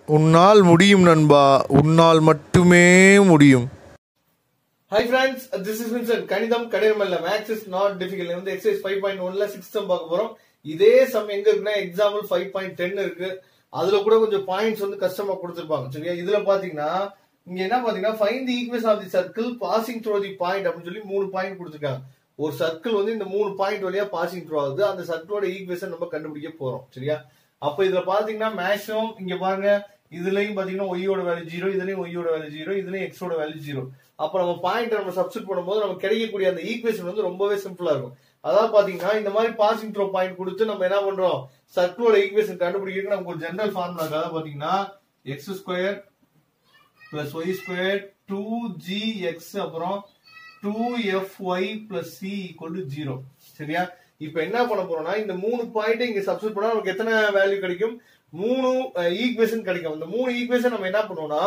உன்னால் முடியும் நண்பா உன்னால் மட்டுமே முடியும் hi friends this is Vinson கணிதம் கடினம் இல்ல மேக்ஸ் இஸ் நாட் டிஃபிகல்ட் வந்து எக்ஸசைஸ் ஃபைவ் பாயிண்ட் ஒன்ல சிக்ஸ் சம் பார்க்க போறோம் இதே சம் எங்க இருக்குன்னா எக்ஸாம்பிள் ஃபைவ் பாயிண்ட் டென் இருக்கு அதுல கூட கொஞ்சம் பாயிண்ட்ஸ் வந்து கஷ்டமா கொடுத்துருப்பாங்க சரியா இதுல பாத்தீங்கன்னா இங்க என்ன பாத்தீங்கன்னா find the equation of the circle passing through the point அப்படின்னு சொல்லி மூணு பாயிண்ட் கொடுத்துருக்காங்க ஒரு சர்க்கிள் வந்து இந்த மூணு பாயிண்ட் வழியா பாசிங் த்ரூ ஆகுது அந்த சர்க்கிளோட ஈக்வேஷன் நம்ம கண்டுபிடிக்க போறோம் சரியா அப்ப இதுல பாத்தீங்கன்னா மேக்ஸிமம் இங்க பாருங்க இதுலயும் பாத்தீங்கன்னா ஒய்யோட வேல்யூ ஜீரோ இதுலயும் ஒய்யோட வேல்யூ ஜீரோ இதுலயும் எக்ஸோட வேல்யூ ஜீரோ அப்ப நம்ம பாயிண்ட் நம்ம சப்ஸ்டிட் பண்ணும்போது நமக்கு கிடைக்கக்கூடிய அந்த ஈக்குவேஷன் வந்து ரொம்பவே சிம்பிளா இருக்கும் அதாவது பாத்தீங்கன்னா இந்த மாதிரி பாசிங் த்ரோ பாயிண்ட் கொடுத்து நம்ம என்ன பண்றோம் சர்க்கிளோட ஈக்குவேஷன் கண்டுபிடிக்கிறதுக்கு நமக்கு ஒரு ஜெனரல் ஃபார்முலா அதாவது பாத்தீங்கன்னா X square plus Y square two G X அப்புறம் two F Y plus C equal to zero சரியா இப்ப என்ன பண்ண போறோம்னா இந்த மூணு பாயிண்ட் இங்க சப்ஸ்டிட் பண்ணா நமக்கு எத்தனை வேல்யூ கிடைக்கும் மூணு ஈக்குவேஷன் கிடைக்கும் இந்த மூணு ஈக்குவேஷன் நம்ம என்ன பண்ணுவோம்னா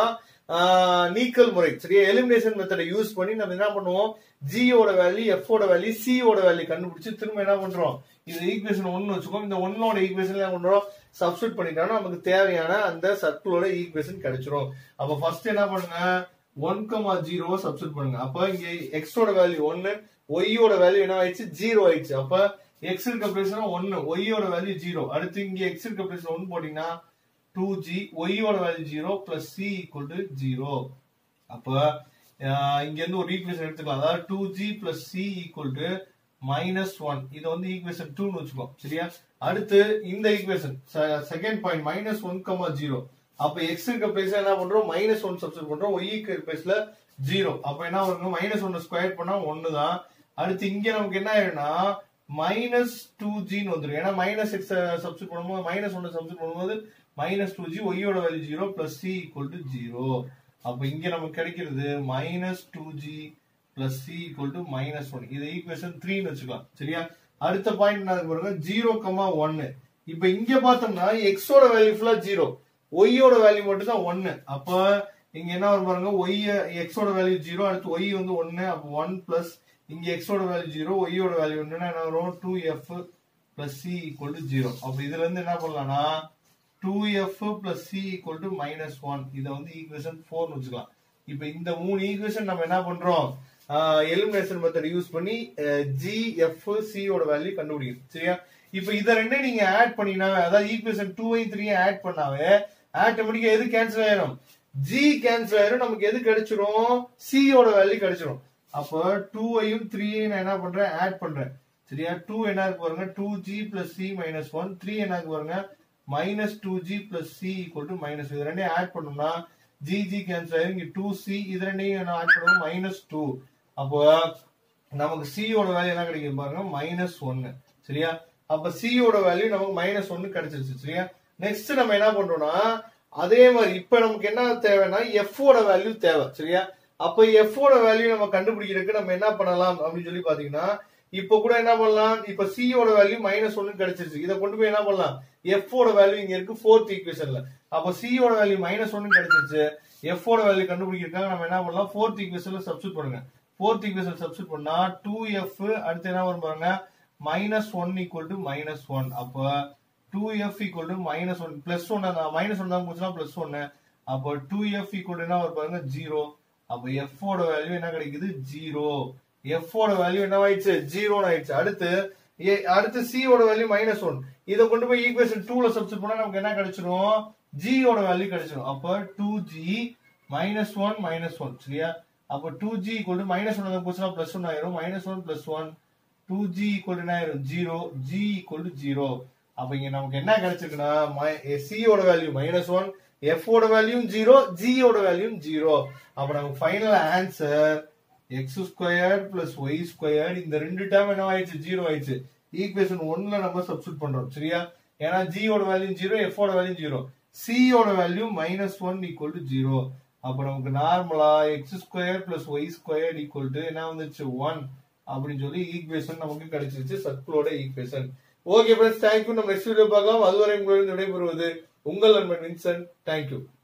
நீக்கல் முறை சரியா எலிமினேஷன் மெத்தடை யூஸ் பண்ணி நம்ம என்ன பண்ணுவோம் ஜியோட வேல்யூ எஃப்ஓட வேல்யூ சியோட வேல்யூ கண்டுபிடிச்சு திரும்ப என்ன பண்றோம் இது ஈக்குவேஷன் ஒன்னு வச்சுக்கோம் இந்த ஒன்னோட ஈக்குவேஷன் என்ன பண்றோம் சப்ஸ்டிட் பண்ணிட்டோம்னா நமக்கு தேவையான அந்த சர்க்கிளோட ஈக்குவேஷன் கிடைச்சிரும் அப்ப ஃபர்ஸ்ட் என்ன பண்ணுங்க ஒன் கமா ஜீரோவை சப்ஸ்டிட் பண்ணுங்க அப்ப இங்க எக்ஸோட வேல்யூ ஒன்னு ஒய்யோட வேல்யூ என்ன ஆயிடுச்சு ஜீரோ ஆயிடுச்சு அப்ப எக்ஸ் இருக்க பிளேஸ்னா ஒன்னு ஒய்யோட வேல்யூ ஜீரோ அடுத்து இங்க எக்ஸ் இருக்க பிளேஸ்ல ஒன்னு போட்டீங்கன்னா டூ ஜி ஒய்யோட value zero plus C equal to zero அப்ப இங்க இருந்து ஒரு ஈக்குவேஷன் எடுத்துக்கலாம் அதாவது two G plus C equal to minus one இதை வந்து ஈக்குவேஷன் டூன்னு வச்சுக்கோ சரியா அடுத்து இந்த equation second point minus one comma zero அப்ப எக்ஸ் இருக்க பிளேஸ்ல என்ன பண்றோம் மைனஸ் ஒன் சப்ஸ்டிட் பண்றோம் ஒய் இருக்க பிளேஸ்ல ஜீரோ அப்ப என்ன வரும் மைனஸ் ஒன் ஸ்கொயர் பண்ணா ஒன்னு தான் அடுத்து இங்க நமக்கு என்ன ஆயிடும்னா மைனஸ் டூ ஜின்னு வந்துடும் ஏன்னா மைனஸ் எக்ஸ் சப்ஸ்டிட் பண்ணும்போது மைனஸ் ஒன்னு சப்ஸ்டிட் பண்ணும்போது மைனஸ் டூ ஜி ஒய்யோட value zero plus C equal to zero அப்ப இங்க நமக்கு கிடைக்கிறது minus two G plus C equal to minus one இது ஈக்குவேஷன் த்ரீன்னு வச்சுக்கலாம் சரியா அடுத்த பாயிண்ட் என்ன பாருங்க ஜீரோ கமா ஒன்னு இப்ப இங்க பார்த்தோம்னா எக்ஸோட வேல்யூ ஃபுல்லா ஜீரோ ஒய்யோட வேல்யூ மட்டும் தான் ஒன்னு அப்ப இங்க என்ன வரும் பாருங்க ஒய் எக்ஸோட வேல்யூ ஜீரோ அடுத்து ஒய் வந்து ஒன்னு அப்ப ஒன் பிளஸ் இங்க எக்ஸோட வேல்யூ ஜீரோ ஒய்யோட வேல்யூ ஒன்னுன்னா என்ன வரும் two F plus C equal to zero அப்ப இதுல இருந்து என்ன பண்ணலாம்னா two F plus C equal to minus one இதை வந்து ஈக்குவேஷன் ஃபோர்னு வச்சுக்கலாம் இப்ப இந்த மூணு ஈக்குவேஷன் நம்ம என்ன பண்றோம் எலிமினேஷன் மெத்தட் யூஸ் பண்ணி ஜி எஃப் சியோட வேல்யூ கண்டுபிடிக்கும் சரியா இப்ப இத ரெண்டே நீங்க ஆட் பண்ணினாவே அதாவது ஈக்குவேஷன் டூ ஐ த்ரீ ஆட் பண்ணாவே ஆட்டோமேட்டிக்கா எது கேன்சல் ஆயிரும் ஜி கேன்சல் ஆயிரும் நமக்கு எது கிடைச்சிரும் சியோட வேல்யூ கிடைச்சிரும் அப்ப டூ ஐயும் த்ரீ நான் என்ன பண்றேன் ஆட் பண்றேன் சரியா டூ என்ன இருக்கு பாருங்க two G plus C minus one three என்ன இருக்கு பாருங்க minus two G plus C equal to minus இது ரெண்டையும் ஆட் பண்ணோம்னா ஜி ஜி கேன்சல் ஆயிரும் இங்க டூ சி இது ரெண்டையும் ஆட் பண்ணுவோம் மைனஸ் டூ அப்போ நமக்கு சியோட வேல்யூ என்ன கிடைக்கும் பாருங்க மைனஸ் ஒன்னு சரியா அப்ப சியோட வேல்யூ நமக்கு மைனஸ் ஒன்னு கிடைச்சிருச்சு சரியா நெக்ஸ்ட் நம்ம என்ன பண்றோம்னா அதே மாதிரி இப்ப நமக்கு என்ன தேவைன்னா எஃப் ஓட வேல்யூ தேவை சரியா அப்ப எஃப் ஓட வேல்யூ நம்ம கண்டுபிடிக்கிறதுக்கு நம்ம என்ன பண்ணலாம் அப்படின்னு சொல்லி பாத்தீங்கன்னா இப்ப கூட என்ன பண்ணலாம் இப்ப சியோட வேல்யூ மைனஸ் ஒன்னு கிடைச்சிருச்சு இதை கொண்டு போய் என்ன பண்ணலாம் எஃப் ஓட வேல்யூ இங்க இருக்கு ஃபோர்த் ஈக்குவேஷன்ல அப்ப சியோட வேல்யூ மைனஸ் ஒன்னு கிடைச்சிருச்சு எஃப் ஓட வேல்யூ கண்டுபிடிக்கிறதுக்காக நம்ம என்ன பண்ணலாம் ஃபோர்த் ஈக்குவேஷன்ல சப்ஸ்டிட் பண்ணுங்க ஃபோர்த் ஈக்குவேஷன் சப்ஸ்டிட் பண்ணா டூ எஃப் அடுத்து என்ன வரும் பாருங்க minus one equal to minus one அப்ப two F equal to minus one plus one minus one தான் போச்சுன்னா பிளஸ் ஒன்னு அப்போ டூ எஃப் ஈக்குவல் என்ன வரும் பாருங்க ஜீரோ அப்ப எஃப் ஓட வேல்யூ என்ன கிடைக்குது ஜீரோ எஃப் ஓட வேல்யூ என்ன ஆயிடுச்சு ஜீரோன்னு ஆயிடுச்சு அடுத்து அடுத்து சி ஓட வேல்யூ மைனஸ் ஒன் இதை கொண்டு போய் ஈக்குவேஷன் டூல சப்ஸ்டிட் பண்ணா நமக்கு என்ன கிடைச்சிரும் ஜி ஓட வேல்யூ கிடைச்சிரும் அப்ப two G minus one minus one சரியா அப்ப two G equal to minus one போச்சுன்னா பிளஸ் ஒன் ஆயிரும் minus one plus one two G equal என்ன ஆயிரும் zero G equal to zero அப்ப இங்க நமக்கு என்ன கிடைச்சிருக்குன்னா சியோட வேல்யூ மைனஸ் ஒன் எஃப் ஓட வேல்யூ ஜீரோ ஜியோட வேல்யூ ஜீரோ அப்ப நமக்கு final answer X square plus Y square இந்த ரெண்டு டேர்ம் என்ன ஆயிடுச்சு ஜீரோ ஆயிடுச்சு ஈக்குவேஷன் ஒன்ல நம்ம சப்ஸ்டிட் பண்றோம் சரியா ஏன்னா ஜியோட வேல்யூ ஜீரோ எஃப் ஓட வேல்யூ ஜீரோ சியோட value minus one equal to zero அப்ப நமக்கு நார்மலா X square plus Y square equal to என்ன வந்துச்சு ஒன் அப்படின்னு சொல்லி ஈக்குவேஷன் நமக்கு கிடைச்சிருச்சு சர்க்கிளோட ஈக்குவேஷன் ஓகே ஃப்ரெண்ட்ஸ் தேங்க்யூ நம்ம நெக்ஸ்ட் வீடியோ பார்க்கலாம் அதுவரை உங்களுடன் விடைபெறுவது உங்கள் நண்பன் வின்சன் தேங்க்யூ